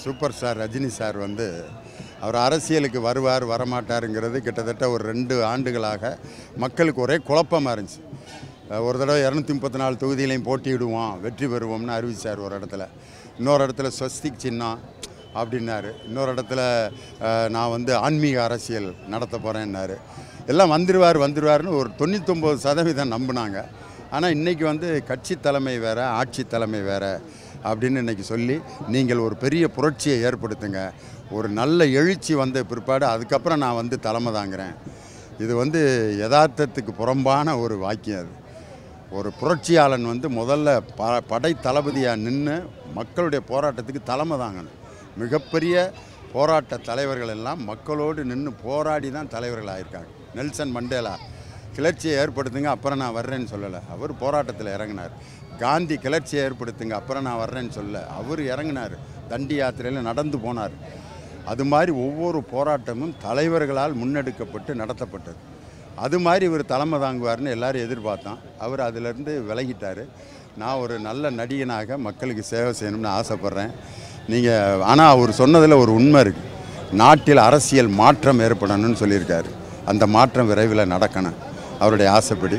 super star Rajini sir வந்து அவர் அரசியலுக்கு வருவார் வரமாட்டாருங்கிறது கிட்டத்தட்ட ஒரு ரெண்டு ஆண்டுகளாக மக்களுக்கு ஒரே குழப்பமாக இருந்துச்சு அஹ் ஒரு தடவை இரநூத்தி முப்பத்தி நாலு தொகுதியிலையும் போட்டியிடுவோம் வெற்றி பெறுவோம்னு அறிவிச்சார் ஒரு இடத்துல இன்னொரு இடத்துல ஸ்வஸ்திக் சின்னம் அப்படின்னாரு இன்னொரு இடத்துல அஹ், நான் வந்து ஆன்மீக அரசியல் நடத்த போகிறேன்னாரு எல்லாம் வந்துடுவார் வந்துடுவார்னு ஒரு தொண்ணூத்தொம்பது சதவீதம் நம்பினாங்க ஆனால் இன்றைக்கி வந்து கட்சி தலைமை வேறு ஆட்சி தலைமை வேறு அப்படின்னு இன்னைக்கு சொல்லி நீங்கள் ஒரு பெரிய புரட்சியை ஏற்படுத்துங்க ஒரு நல்ல எழுச்சி வந்த பிற்பாடு அதுக்கப்புறம் நான் வந்து தலைமை தாங்கிறேன் இது வந்து யதார்த்தத்துக்கு புறம்பான ஒரு வாக்கியம் அது ஒரு புரட்சியாளன் வந்து முதல்ல ப படை தளபதியாக நின்று மக்களுடைய போராட்டத்துக்கு தலைமை தாங்கணும் மிகப்பெரிய போராட்ட தலைவர்கள் எல்லாம் மக்களோடு நின்று போராடி தான் தலைவர்கள் ஆயிருக்காங்க நெல்சன் மண்டேலா கிளர்ச்சியை ஏற்படுத்துங்க அப்புறம் நான் வர்றேன்னு சொல்லலை அவர் போராட்டத்தில் இறங்கினார் காந்தி கிளர்ச்சியை ஏற்படுத்துங்க அப்புறம் நான் வர்றேன்னு சொல்லல அவர் இறங்கினார் தண்டி யாத்திரையில் நடந்து போனார் அது மாதிரி ஒவ்வொரு போராட்டமும் தலைவர்களால் முன்னெடுக்கப்பட்டு நடத்தப்பட்டது அது மாதிரி இவர் தலைமை தாங்குவார்னு எல்லாரும் எதிர்பார்த்தோம் அவர் அதிலிருந்து விலகிட்டார் நான் ஒரு நல்ல நடிகனாக மக்களுக்கு சேவை செய்யணும்னு ஆசைப்பட்றேன் நீங்கள் ஆனால் அவர் சொன்னதில் ஒரு உண்மை இருக்குது நாட்டில் அரசியல் மாற்றம் ஏற்படணும்னு சொல்லியிருக்காரு அந்த மாற்றம் விரைவில் நடக்கணும் அவருடைய ஆசைப்படி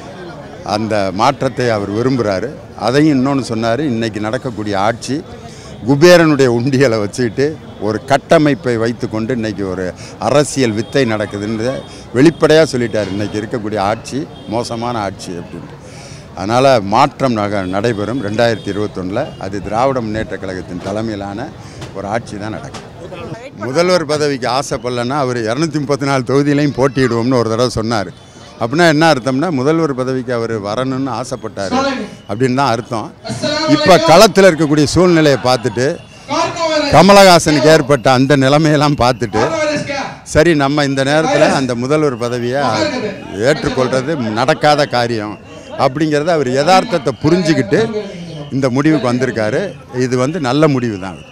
அந்த மாற்றத்தை அவர் விரும்புகிறாரு அதையும் இன்னொன்று சொன்னார் இன்றைக்கி நடக்கக்கூடிய ஆட்சி குபேரனுடைய உண்டியலை வச்சுக்கிட்டு ஒரு கட்டமைப்பை வைத்துக்கொண்டு இன்றைக்கி ஒரு அரசியல் வித்தை நடக்குதுன்னு வெளிப்படையாக சொல்லிட்டார் இன்றைக்கி இருக்கக்கூடிய ஆட்சி மோசமான ஆட்சி அப்படின்ட்டு அதனால் மாற்றம் நக நடைபெறும் ரெண்டாயிரத்தி இருபத்தொன்னில் அது திராவிட முன்னேற்ற கழகத்தின் தலைமையிலான ஒரு ஆட்சி தான் நடக்கும் முதல்வர் பதவிக்கு ஆசைப்படலைன்னா அவர் இரநூத்தி முப்பத்தி நாலு தொகுதியிலையும் போட்டியிடுவோம்னு ஒரு தடவை சொன்னார் அப்படின்னா என்ன அர்த்தம்னா முதல்வர் பதவிக்கு அவர் வரணும்னு ஆசைப்பட்டார் அப்படின்னு தான் அர்த்தம் இப்போ களத்தில் இருக்கக்கூடிய சூழ்நிலையை பார்த்துட்டு கமலஹாசனுக்கு ஏற்பட்ட அந்த நிலைமையெல்லாம் பார்த்துட்டு சரி நம்ம இந்த நேரத்தில் அந்த முதல்வர் பதவியை ஏற்றுக்கொள்வது நடக்காத காரியம் அப்படிங்கிறத அவர் யதார்த்தத்தை புரிஞ்சுக்கிட்டு இந்த முடிவுக்கு வந்திருக்காரு இது வந்து நல்ல முடிவு தான்